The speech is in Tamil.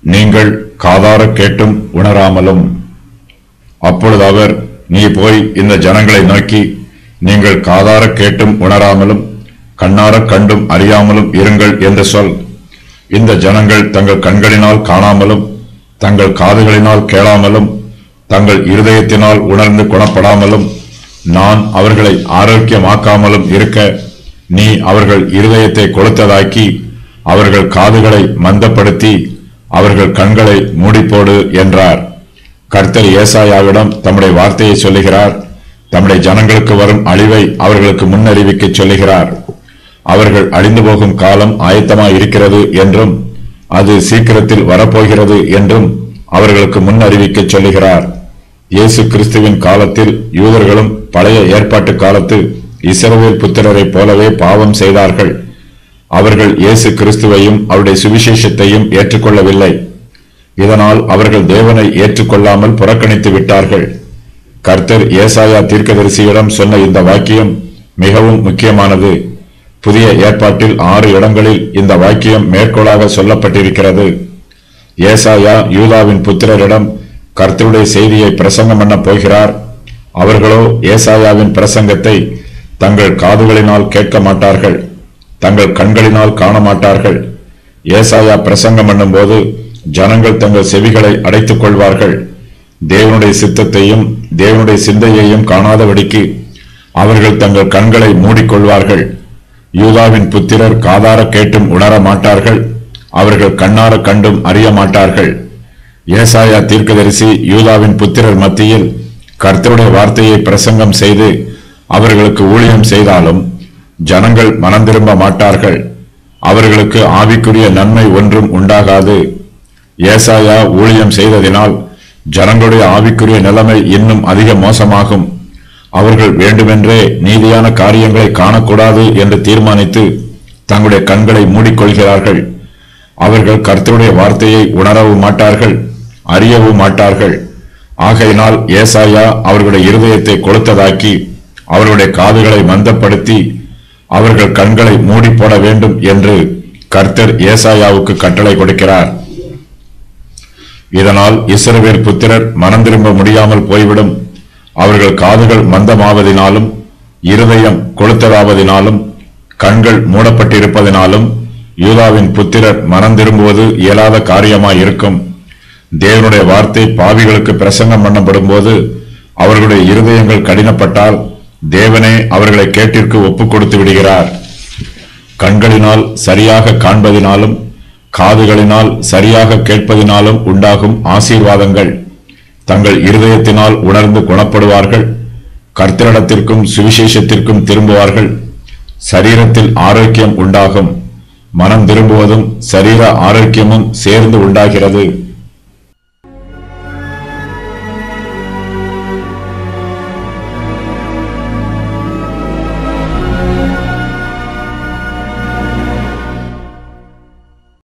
நீங்கள் காதார கேட்டும் உணராமலும் அப்பொழுது அவர் நீ போய் இந்த ஜனங்களை நோக்கி நீங்கள் காதார கேட்டும் உணராமலும் கண்ணார கண்டும் அறியாமலும் இருங்கள் என்று சொல் இந்த ஜனங்கள் தங்கள் கண்களினால் காணாமலும் தங்கள் காதுகளினால் கேளாமலும் தங்கள் இருதயத்தினால் உணர்ந்து குணப்படாமலும் நான் அவர்களை ஆரோக்கியமாக்காமலும் இருக்க நீ அவர்கள் இருதயத்தை கொளுத்ததாக்கி அவர்கள் காதுகளை மந்தப்படுத்தி அவர்கள் கண்களை மூடிப்போடு என்றார் கர்த்தர் ஏசாயாவிடம் தம்முடைய வார்த்தையை சொல்லுகிறார் தம்முடைய ஜனங்களுக்கு வரும் அழிவை அவர்களுக்கு முன்னறிவிக்க சொல்லுகிறார் அவர்கள் அழிந்து போகும் காலம் ஆயத்தமாய் இருக்கிறது என்றும் அது சீக்கிரத்தில் வரப்போகிறது என்றும் அவர்களுக்கு முன் அறிவிக்க சொல்லுகிறார் இயேசு கிறிஸ்துவின் காலத்தில் யூதர்களும் பழைய ஏற்பாட்டு காலத்து இஸ்ரவேல் புத்திரரைப் போலவே பாவம் செய்தார்கள் அவர்கள் இயேசு கிறிஸ்துவையும் அவருடைய சுவிசேஷத்தையும் ஏற்றுக்கொள்ளவில்லை இதனால் அவர்கள் தேவனை ஏற்றுக்கொள்ளாமல் புறக்கணித்து விட்டார்கள் கர்த்தர் ஏசாயா தீர்க்கதரிசியிடம் சொன்ன இந்த வாக்கியம் மிகவும் முக்கியமானது புதிய ஏற்பாட்டில் ஆறு இடங்களில் இந்த வாக்கியம் மேற்கோளாக சொல்லப்பட்டிருக்கிறது ஏசாயா யூதாவின் புத்திரரிடம் கர்த்தருடைய செய்தியை பிரசங்கம் பண்ண போகிறார் அவர்களோ ஏசாயாவின் பிரசங்கத்தை தங்கள் காதுகளினால் கேட்க மாட்டார்கள் தங்கள் கண்களினால் காண மாட்டார்கள் ஏசாயா பிரசங்கம் பண்ணும்போது ஜனங்கள் தங்கள் செவிகளை அடைத்துக் கொள்வார்கள் தேவனுடைய சித்தத்தையும் தேவனுடைய சிந்தையையும் காணாதபடிக்கு அவர்கள் தங்கள் கண்களை மூடிக்கொள்வார்கள் யூதாவின் புத்திரர் காதார கேட்டும் உணர மாட்டார்கள் அவர்கள் கண்ணார கண்டும் அறிய மாட்டார்கள் ஏசாயா தீர்க்கதரிசி யூதாவின் புத்திரர் மத்தியில் கர்த்தருடைய வார்த்தையை பிரசங்கம் செய்து அவர்களுக்கு ஊழியம் செய்தாலும் ஜனங்கள் மனம் திரும்ப மாட்டார்கள் அவர்களுக்கு ஆவிக்குரிய நன்மை ஒன்றும் உண்டாகாது ஏசாயா ஊழியம் செய்ததினால் ஜனங்களுடைய ஆவிக்குரிய நிலைமை இன்னும் அதிக மோசமாகும் அவர்கள் வேண்டுமென்றே நீதியான காரியங்களை காணக்கூடாது என்று தீர்மானித்து தங்களுடைய கண்களை மூடிக்கொள்கிறார்கள் அவர்கள் கர்த்தருடைய வார்த்தையை உணரவும் மாட்டார்கள் அறியவும் மாட்டார்கள் ஆகையினால் ஏசாயா அவர்களுடைய இருதயத்தை கொளுத்ததாக்கி அவர்களுடைய காதுகளை மந்தப்படுத்தி அவர்கள் கண்களை மூடி போட வேண்டும் என்று கர்த்தர் ஏசாயாவுக்கு கட்டளை கொடுக்கிறார் இதனால் இஸ்ரவேல் புத்திரர் மனம் திரும்ப முடியாமல் போய்விடும் அவர்கள் காதுகள் மந்தமாவதினாலும் இருதயம் கொளுத்ததாவதினாலும் கண்கள் மூடப்பட்டிருப்பதினாலும் யூதாவின் புத்திரர் மனம் திரும்புவது இயலாத காரியமாய் இருக்கும் தேவனுடைய வார்த்தை பாவிகளுக்கு பிரசங்கம் பண்ணப்படும் போது அவர்களுடைய இருதயங்கள் கடினப்பட்டால் தேவனே அவர்களை கேட்டிற்கு ஒப்புக் கொடுத்து விடுகிறார் கண்களினால் சரியாக காண்பதினாலும் காதுகளினால் சரியாக கேட்பதினாலும் உண்டாகும் ஆசீர்வாதங்கள் தங்கள் இருதயத்தினால் உணர்ந்து குணப்படுவார்கள் கர்த்தரிடத்திற்கும் சுவிசேஷத்திற்கும் திரும்புவார்கள் சரீரத்தில் ஆரோக்கியம் உண்டாகும் மனம் திரும்புவதும் சரீர ஆரோக்கியமும் சேர்ந்து உண்டாகிறது